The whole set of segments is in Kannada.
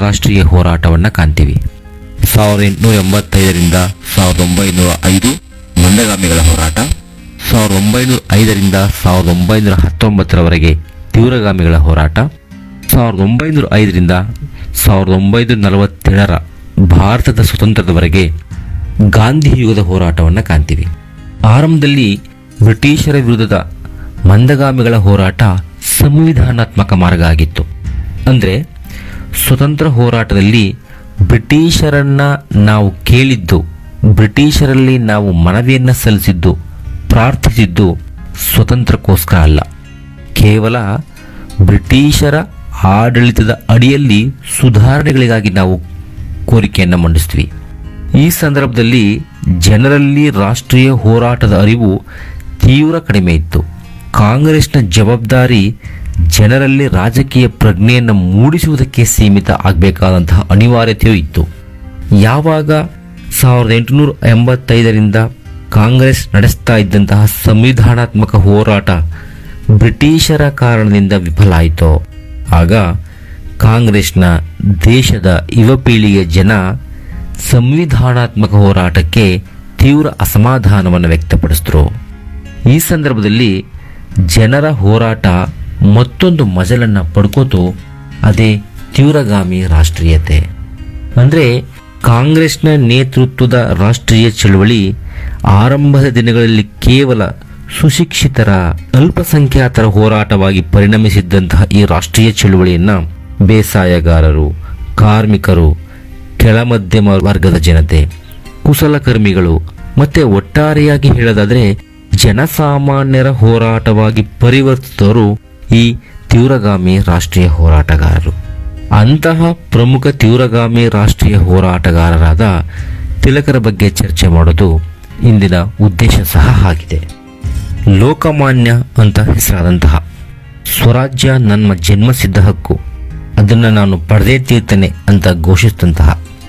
ರಾಷ್ಟ್ರೀಯ ಹೋರಾಟವನ್ನು ಕಾಣ್ತೀವಿ ಸಾವಿರದ ಎಂಟುನೂರ ಎಂಬತ್ತೈದರಿಂದ ಸಾವಿರದ ಒಂಬೈನೂರ ಐದು ಮಂದಗಾಮಿಗಳ ಹೋರಾಟ ಸಾವಿರದ ಒಂಬೈನೂರ ಐದರಿಂದ ಸಾವಿರದ ಒಂಬೈನೂರ ಹತ್ತೊಂಬತ್ತರವರೆಗೆ ತೀವ್ರಗಾಮಿಗಳ ಹೋರಾಟ ಸಾವಿರದ ಒಂಬೈನೂರ ಐದರಿಂದ ಸಾವಿರದ ಒಂಬೈನೂರ ನಲವತ್ತೇಳರ ಭಾರತದ ಸ್ವತಂತ್ರದವರೆಗೆ ಗಾಂಧಿ ಯುಗದ ಹೋರಾಟವನ್ನು ಕಾಣ್ತೀವಿ ಆರಂಭದಲ್ಲಿ ಬ್ರಿಟಿಷರ ವಿರುದ್ಧದ ಮಂದಗಾಮಿಗಳ ಹೋರಾಟ ಸಂವಿಧಾನಾತ್ಮಕ ಮಾರ್ಗ ಆಗಿತ್ತು ಅಂದರೆ ಸ್ವತಂತ್ರ ಹೋರಾಟದಲ್ಲಿ ಬ್ರಿಟಿಷರನ್ನ ನಾವು ಕೇಳಿದ್ದು ಬ್ರಿಟಿಷರಲ್ಲಿ ನಾವು ಮನವಿಯನ್ನು ಸಲ್ಲಿಸಿದ್ದು ಪ್ರಾರ್ಥಿಸಿದ್ದು ಸ್ವತಂತ್ರಕ್ಕೋಸ್ಕರ ಅಲ್ಲ ಕೇವಲ ಬ್ರಿಟಿಷರ ಆಡಳಿತದ ಅಡಿಯಲ್ಲಿ ಸುಧಾರಣೆಗಳಿಗಾಗಿ ನಾವು ಕೋರಿಕೆಯನ್ನು ಮಂಡಿಸ್ತೀವಿ ಈ ಸಂದರ್ಭದಲ್ಲಿ ಜನರಲ್ಲಿ ರಾಷ್ಟ್ರೀಯ ಹೋರಾಟದ ಅರಿವು ತೀವ್ರ ಕಡಿಮೆ ಇತ್ತು ಕಾಂಗ್ರೆಸ್ನ ಜವಾಬ್ದಾರಿ ಜನರಲ್ಲಿ ರಾಜಕೀಯ ಪ್ರಜ್ಞೆಯನ್ನು ಮೂಡಿಸುವುದಕ್ಕೆ ಸೀಮಿತ ಆಗಬೇಕಾದಂತಹ ಅನಿವಾರ್ಯತೆಯೂ ಇತ್ತು ಯಾವಾಗ ಸಾವಿರದ ಎಂಟುನೂರ ಎಂಬತ್ತೈದರಿಂದ ಕಾಂಗ್ರೆಸ್ ನಡೆಸ್ತಾ ಇದ್ದಂತಹ ಸಂವಿಧಾನಾತ್ಮಕ ಹೋರಾಟ ಬ್ರಿಟಿಷರ ಕಾರಣದಿಂದ ವಿಫಲ ಆಯಿತೋ ಆಗ ಕಾಂಗ್ರೆಸ್ನ ದೇಶದ ಯುವ ಪೀಳಿಗೆಯ ಜನ ಸಂವಿಧಾನಾತ್ಮಕ ಹೋರಾಟಕ್ಕೆ ತೀವ್ರ ಅಸಮಾಧಾನವನ್ನು ವ್ಯಕ್ತಪಡಿಸಿದ್ರು ಈ ಸಂದರ್ಭದಲ್ಲಿ ಜನರ ಹೋರಾಟ ಮತ್ತೊಂದು ಮಜಲನ್ನು ಪಡ್ಕೋತು ಅದೇ ತೀವ್ರಗಾಮಿ ರಾಷ್ಟ್ರೀಯತೆ ಅಂದರೆ ಕಾಂಗ್ರೆಸ್ನ ನೇತೃತ್ವದ ರಾಷ್ಟ್ರೀಯ ಚಳವಳಿ ಆರಂಭದ ದಿನಗಳಲ್ಲಿ ಕೇವಲ ಸುಶಿಕ್ಷಿತರ ಅಲ್ಪಸಂಖ್ಯಾತರ ಹೋರಾಟವಾಗಿ ಪರಿಣಮಿಸಿದ್ದಂತಹ ಈ ರಾಷ್ಟ್ರೀಯ ಚಳವಳಿಯನ್ನು ಬೇಸಾಯಗಾರರು ಕಾರ್ಮಿಕರು ಕೆಳಮಧ್ಯಮ ವರ್ಗದ ಜನತೆ ಕುಶಲಕರ್ಮಿಗಳು ಮತ್ತೆ ಒಟ್ಟಾರೆಯಾಗಿ ಹೇಳೋದಾದ್ರೆ ಜನಸಾಮಾನ್ಯರ ಹೋರಾಟವಾಗಿ ಪರಿವರ್ತಿಸಿದವರು ಈ ತೀವ್ರಗಾಮಿ ರಾಷ್ಟ್ರೀಯ ಹೋರಾಟಗಾರರು ಅಂತಹ ಪ್ರಮುಖ ತೀವ್ರಗಾಮಿ ರಾಷ್ಟ್ರೀಯ ಹೋರಾಟಗಾರರಾದ ತಿಲಕರ ಬಗ್ಗೆ ಚರ್ಚೆ ಮಾಡೋದು ಇಂದಿನ ಉದ್ದೇಶ ಸಹ ಆಗಿದೆ ಲೋಕಮಾನ್ಯ ಅಂತ ಹೆಸರಾದಂತಹ ಸ್ವರಾಜ್ಯ ನನ್ನ ಜನ್ಮಸಿದ್ಧ ಹಕ್ಕು ಅದನ್ನು ನಾನು ಪಡೆದೇ ತೀರ್ತೇನೆ ಅಂತ ಘೋಷಿಸಿದಂತಹ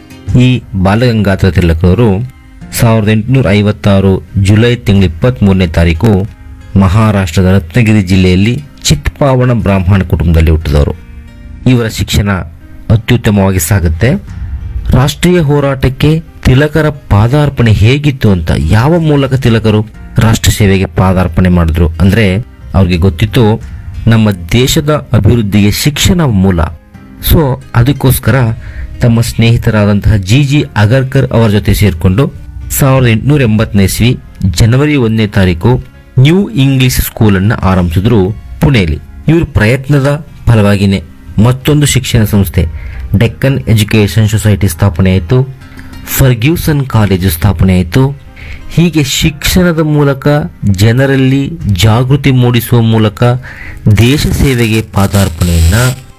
ಈ ಬಾಲಗಂಗಾಧರ ತಿಲಕರು ಸಾವಿರದ ಎಂಟುನೂರ ಐವತ್ತಾರು ಜುಲೈ ತಿಂಗಳ ಇಪ್ಪತ್ತ್ಮೂರನೇ ತಾರೀಕು ಮಹಾರಾಷ್ಟ್ರದ ರತ್ನಗಿರಿ ಜಿಲ್ಲೆಯಲ್ಲಿ ಚಿತ್ಪಾವನ ಬ್ರಾಹ್ಮಣ ಕುಟುಂಬದಲ್ಲಿ ಹುಟ್ಟಿದವರು ಇವರ ಶಿಕ್ಷಣ ಅತ್ಯುತ್ತಮವಾಗಿ ಸಾಗುತ್ತೆ ರಾಷ್ಟ್ರೀಯ ಹೋರಾಟಕ್ಕೆ ತಿಲಕರ ಪಾದಾರ್ಪಣೆ ಹೇಗಿತ್ತು ಅಂತ ಯಾವ ಮೂಲಕ ತಿಲಕರು ರಾಷ್ಟ್ರ ಸೇವೆಗೆ ಪಾದಾರ್ಪಣೆ ಮಾಡಿದ್ರು ಅಂದ್ರೆ ಅವ್ರಿಗೆ ಗೊತ್ತಿತ್ತು ನಮ್ಮ ದೇಶದ ಅಭಿವೃದ್ಧಿಗೆ ಶಿಕ್ಷಣ ಮೂಲ ಸೊ ಅದಕ್ಕೋಸ್ಕರ ತಮ್ಮ ಸ್ನೇಹಿತರಾದಂತಹ ಜಿ ಜಿ ಅಗರ್ಕರ್ ಅವರ ಜೊತೆ ಸೇರಿಕೊಂಡು ಸಾವಿರದ ಎಂಟುನೂರ ಎಂಬತ್ತನೇ ಇಸ್ವಿ ಜನವರಿ ಒಂದನೇ ತಾರೀಕು ನ್ಯೂ ಇಂಗ್ಲಿಷ್ ಸ್ಕೂಲನ್ನು ಆರಂಭಿಸಿದ್ರು ಪುಣೆಯಲ್ಲಿ ಇವ್ರ ಪ್ರಯತ್ನದ ಫಲವಾಗಿನೇ ಮತ್ತೊಂದು ಶಿಕ್ಷಣ ಸಂಸ್ಥೆ ಡೆಕ್ಕನ್ ಎಜುಕೇಷನ್ ಸೊಸೈಟಿ ಸ್ಥಾಪನೆ ಆಯಿತು ಫರ್ಗ್ಯೂಸನ್ ಕಾಲೇಜು ಸ್ಥಾಪನೆ ಆಯಿತು ಹೀಗೆ ಶಿಕ್ಷಣದ ಮೂಲಕ ಜನರಲ್ಲಿ ಜಾಗೃತಿ ಮೂಡಿಸುವ ಮೂಲಕ ದೇಶ ಸೇವೆಗೆ ಪಾದಾರ್ಪಣೆಯನ್ನ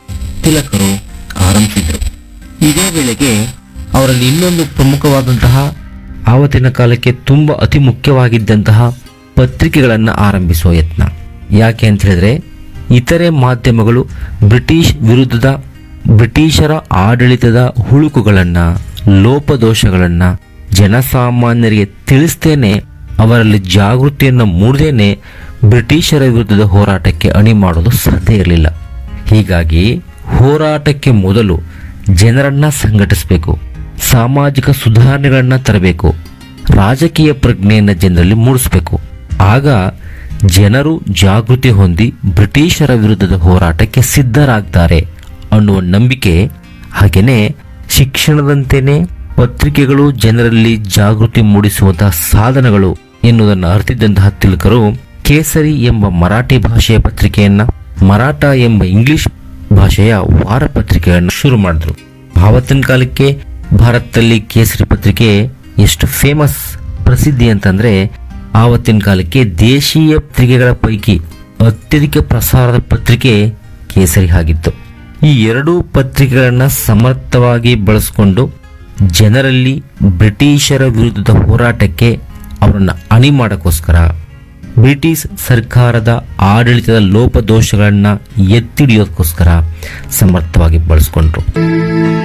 ತಿಲಕರು ಆರಂಭಿಸಿದರು ಇದೇ ವೇಳೆಗೆ ಅವರಲ್ಲಿ ಇನ್ನೊಂದು ಪ್ರಮುಖವಾದಂತಹ ಆವತ್ತಿನ ಕಾಲಕ್ಕೆ ತುಂಬ ಅತಿ ಮುಖ್ಯವಾಗಿದ್ದಂತಹ ಪತ್ರಿಕೆಗಳನ್ನು ಆರಂಭಿಸುವ ಯತ್ನ ಯಾಕೆ ಅಂತ ಹೇಳಿದ್ರೆ ಇತರೆ ಮಾಧ್ಯಮಗಳು ಬ್ರಿಟಿಷ್ ವಿರುದ್ಧದ ಬ್ರಿಟಿಷರ ಆಡಳಿತದ ಹುಳುಕುಗಳನ್ನು ಲೋಪದೋಷಗಳನ್ನು ಜನಸಾಮಾನ್ಯರಿಗೆ ತಿಳಿಸ್ತೇನೆ ಅವರಲ್ಲಿ ಜಾಗೃತಿಯನ್ನು ಮೂಡದೇನೆ ಬ್ರಿಟಿಷರ ವಿರುದ್ಧದ ಹೋರಾಟಕ್ಕೆ ಅಣಿ ಮಾಡೋದು ಸಾಧ್ಯ ಇರಲಿಲ್ಲ ಹೀಗಾಗಿ ಹೋರಾಟಕ್ಕೆ ಮೊದಲು ಜನರನ್ನ ಸಂಘಟಿಸಬೇಕು ಸಾಮಾಜಿಕ ಸುಧಾರಣೆಗಳನ್ನ ತರಬೇಕು ರಾಜಕೀಯ ಪ್ರಜ್ಞೆಯನ್ನು ಜನರಲ್ಲಿ ಮೂಡಿಸಬೇಕು ಆಗ ಜನರು ಜಾಗೃತಿ ಹೊಂದಿ ಬ್ರಿಟಿಷರ ವಿರುದ್ಧದ ಹೋರಾಟಕ್ಕೆ ಸಿದ್ಧರಾಗ್ತಾರೆ ಅನ್ನುವ ನಂಬಿಕೆ ಹಾಗೆಯೇ ಶಿಕ್ಷಣದಂತೆಯೇ ಪತ್ರಿಕೆಗಳು ಜನರಲ್ಲಿ ಜಾಗೃತಿ ಮೂಡಿಸುವಂತಹ ಸಾಧನಗಳು ಎನ್ನುವುದನ್ನು ಅರ್ಥಿದ್ದಂತಹ ತಿಲಕರು ಕೇಸರಿ ಎಂಬ ಮರಾಠಿ ಭಾಷೆಯ ಪತ್ರಿಕೆಯನ್ನ ಮರಾಠ ಎಂಬ ಇಂಗ್ಲಿಷ್ ಭಾಷೆಯ ವಾರ ಪತ್ರಿಕೆಯನ್ನು ಶುರು ಮಾಡಿದ್ರು ಆವತ್ತಿನ ಕಾಲಕ್ಕೆ ಭಾರತದಲ್ಲಿ ಕೇಸರಿ ಪತ್ರಿಕೆ ಎಷ್ಟು ಫೇಮಸ್ ಪ್ರಸಿದ್ಧಿ ಅಂತಂದ್ರೆ ಆವತ್ತಿನ ಕಾಲಕ್ಕೆ ದೇಶೀಯ ಪತ್ರಿಕೆಗಳ ಪೈಕಿ ಅತ್ಯಧಿಕ ಪ್ರಸಾರದ ಪತ್ರಿಕೆ ಕೇಸರಿ ಆಗಿತ್ತು ಈ ಎರಡೂ ಪತ್ರಿಕೆಗಳನ್ನ ಸಮರ್ಥವಾಗಿ ಬಳಸಿಕೊಂಡು ಜನರಲ್ಲಿ ಬ್ರಿಟಿಷರ ವಿರುದ್ಧದ ಹೋರಾಟಕ್ಕೆ ಅವರನ್ನು ಅಣಿ ಮಾಡೋಕ್ಕೋಸ್ಕರ ಬ್ರಿಟಿಷ್ ಸರ್ಕಾರದ ಆಡಳಿತದ ಲೋಪದೋಷಗಳನ್ನು ಎತ್ತಿಡಿಯೋದಕ್ಕೋಸ್ಕರ ಸಮರ್ಥವಾಗಿ ಬಳಸ್ಕೊಂಡ್ರು